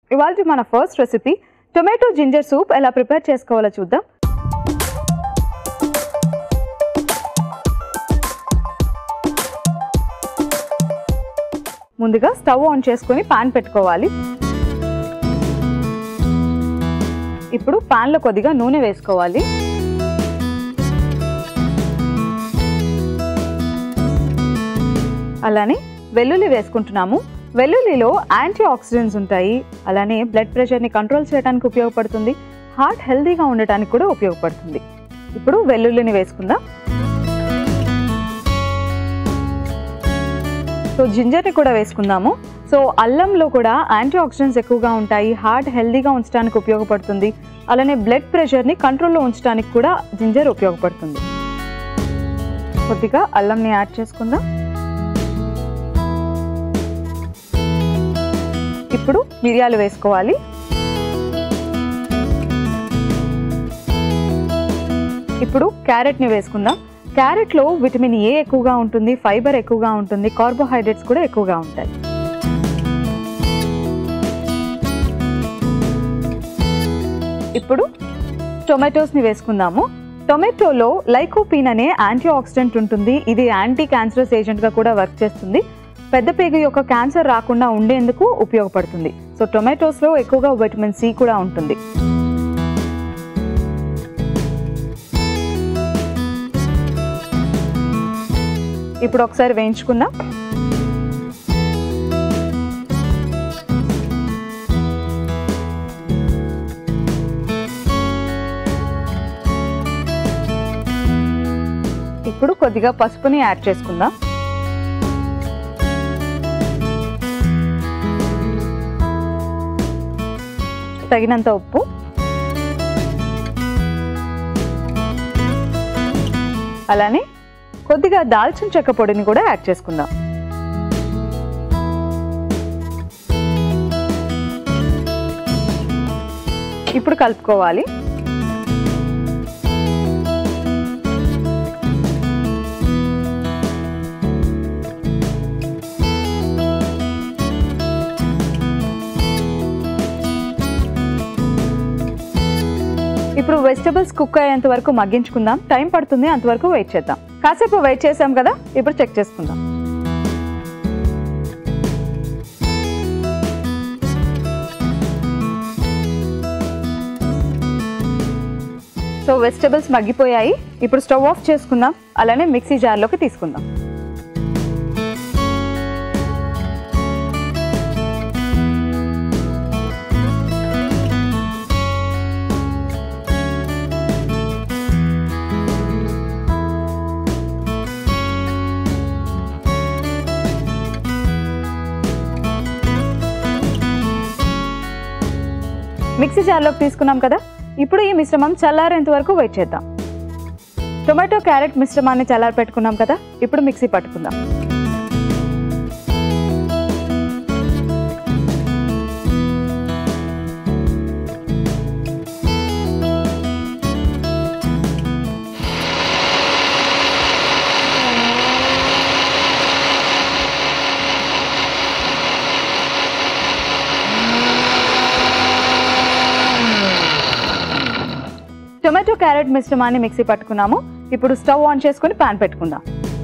ఇవాళ మన first recipe tomato ginger soup ఎలా ప్రిపేర్ చేసుకోవాలో చూద్దాం ముందుగా స్టవ్ ఆన్ చేసుకొని పాన్ పెట్టుకోవాలి ఇప్పుడు పాన్లో కొద్దిగా నూనె వేసుకోవాలి అలానే వెల్లుల్లి వేసుకుంటున్నాము వెల్లుల్లిలో యాంటీ ఆక్సిడెంట్స్ ఉంటాయి అలానే బ్లడ్ ప్రెషర్ని కంట్రోల్ చేయడానికి ఉపయోగపడుతుంది హార్ట్ హెల్తీగా ఉండటానికి కూడా ఉపయోగపడుతుంది ఇప్పుడు వెల్లుల్లిని వేసుకుందాం సో జింజర్ని కూడా వేసుకుందాము సో అల్లంలో కూడా యాంటీ ఆక్సిడెంట్స్ ఎక్కువగా ఉంటాయి హార్ట్ హెల్తీగా ఉంచడానికి ఉపయోగపడుతుంది అలానే బ్లడ్ ప్రెషర్ని కంట్రోల్లో ఉంచడానికి కూడా జింజర్ ఉపయోగపడుతుంది కొద్దిగా అల్లంని యాడ్ చేసుకుందాం ఇప్పుడు మిరియాలు వేసుకోవాలి ఇప్పుడు క్యారెట్ని వేసుకుందాం క్యారెట్లో విటమిన్ ఏ ఎక్కువగా ఉంటుంది ఫైబర్ ఎక్కువగా ఉంటుంది కార్బోహైడ్రేట్స్ కూడా ఎక్కువగా ఉంటాయి ఇప్పుడు టొమాటోస్ని వేసుకుందాము టొమాటోలో లైకోపీన్ అనే యాంటీ ఆక్సిడెంట్ ఉంటుంది ఇది యాంటీ క్యాన్సరస్ ఏజెంట్గా కూడా వర్క్ చేస్తుంది పెద్ద పేగు యొక్క క్యాన్సర్ రాకుండా ఉండేందుకు ఉపయోగపడుతుంది సో టొమాటోస్లో ఎక్కువగా విటమిన్ సి కూడా ఉంటుంది ఇప్పుడు ఒకసారి వేయించుకుందాం ఇప్పుడు కొద్దిగా పసుపుని యాడ్ చేసుకుందాం తగినంత ఉప్పు అలానే కొద్దిగా దాల్చిన చెక్క పొడిని కూడా యాడ్ చేసుకుందాం ఇప్పుడు కలుపుకోవాలి ఇప్పుడు వెజిటబుల్స్ కుక్ అయ్యేంత వరకు మగ్గించుకుందాం టైం పడుతుంది అంతవరకు వెయిట్ చేద్దాం కాసేపు వెయిట్ చేసాం కదా ఇప్పుడు చెక్ చేసుకుందాం సో వెజిటబుల్స్ మగ్గిపోయాయి ఇప్పుడు స్టవ్ ఆఫ్ చేసుకుందాం అలానే మిక్సీ జార్లోకి తీసుకుందాం మిక్సీ జార్లోకి తీసుకున్నాం కదా ఇప్పుడు ఈ మిశ్రమం చల్లారేంత వరకు వెయిట్ చేద్దాం టొమాటో క్యారెట్ మిశ్రమాన్ని చల్లారి పెట్టుకున్నాం కదా ఇప్పుడు మిక్సీ పట్టుకుందాం టొమాటో క్యారెట్ మిశ్రమాన్ని మిక్సీ పట్టుకున్నాము ఇప్పుడు స్టవ్ ఆన్ చేసుకొని పాన్ పెట్టుకుందాం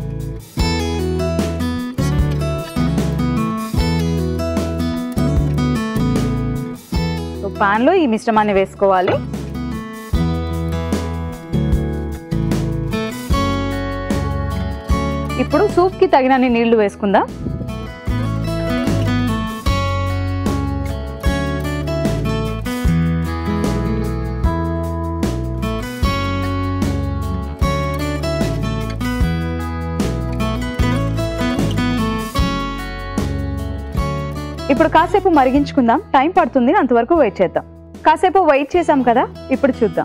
సో పాన్లో ఈ మిశ్రమాన్ని వేసుకోవాలి ఇప్పుడు సూప్కి తగినన్ని నీళ్లు వేసుకుందాం ఇప్పుడు కాసేపు మరిగించుకుందాం టైం పడుతుంది అంతవరకు వెయిట్ చేద్దాం కాసేపు వెయిట్ చేసాం కదా ఇప్పుడు చూద్దాం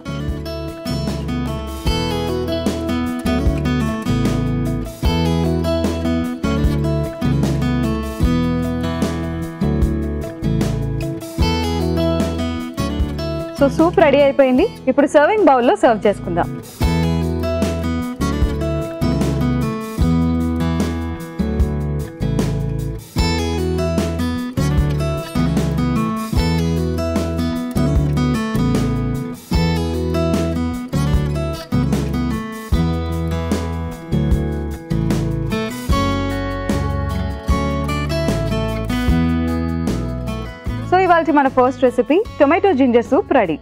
సో సూప్ రెడీ అయిపోయింది ఇప్పుడు సర్వింగ్ బౌల్లో సర్వ్ చేసుకుందాం సో ఇవాళ మన first recipe tomato ginger soup ready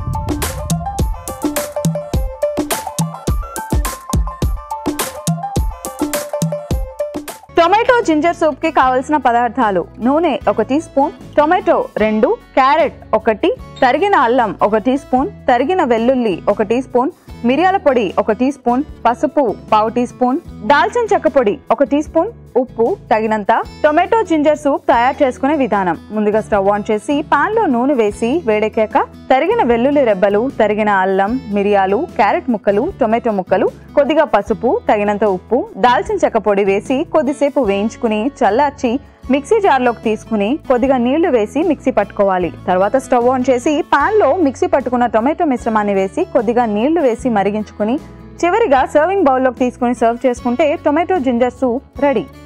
tomato ginger soup కి కావలసిన పదార్థాలు నూనె ఒక టీ స్పూన్ టొమాటో రెండు క్యారెట్ ఒకటి తరిగిన అల్లం ఒక టీ స్పూన్ తరిగిన వెల్లుల్లి ఒక టీ స్పూన్ మిరియాల పొడి ఒక టీ స్పూన్ పసుపు పావు టీ స్పూన్ దాల్చిన చెక్క పొడి ఒక టీ స్పూన్ ఉప్పు తగినంత టొమాటో జింజర్ సూప్ తయారు చేసుకునే విధానం ముందుగా స్టవ్ ఆన్ చేసి పాన్ లో నూనె వేసి వేడెక్కాక తరిగిన వెల్లుల్లి రెబ్బలు తరిగిన అల్లం మిరియాలు క్యారెట్ ముక్కలు టొమాటో ముక్కలు కొద్దిగా పసుపు తగినంత ఉప్పు దాల్చిన చెక్క పొడి వేసి కొద్దిసేపు వేయించుకుని చల్లార్చి మిక్సీ జార్లోకి తీసుకుని కొద్దిగా నీళ్లు వేసి మిక్సీ పట్టుకోవాలి తర్వాత స్టవ్ ఆన్ చేసి పాన్ లో మిక్సీ పట్టుకున్న టొమాటో మిశ్రమాన్ని వేసి కొద్దిగా నీళ్లు వేసి మరిగించుకుని చివరిగా సర్వింగ్ బౌల్లోకి తీసుకుని సర్వ్ చేసుకుంటే టొమాటో జింజర్ సూప్ రెడీ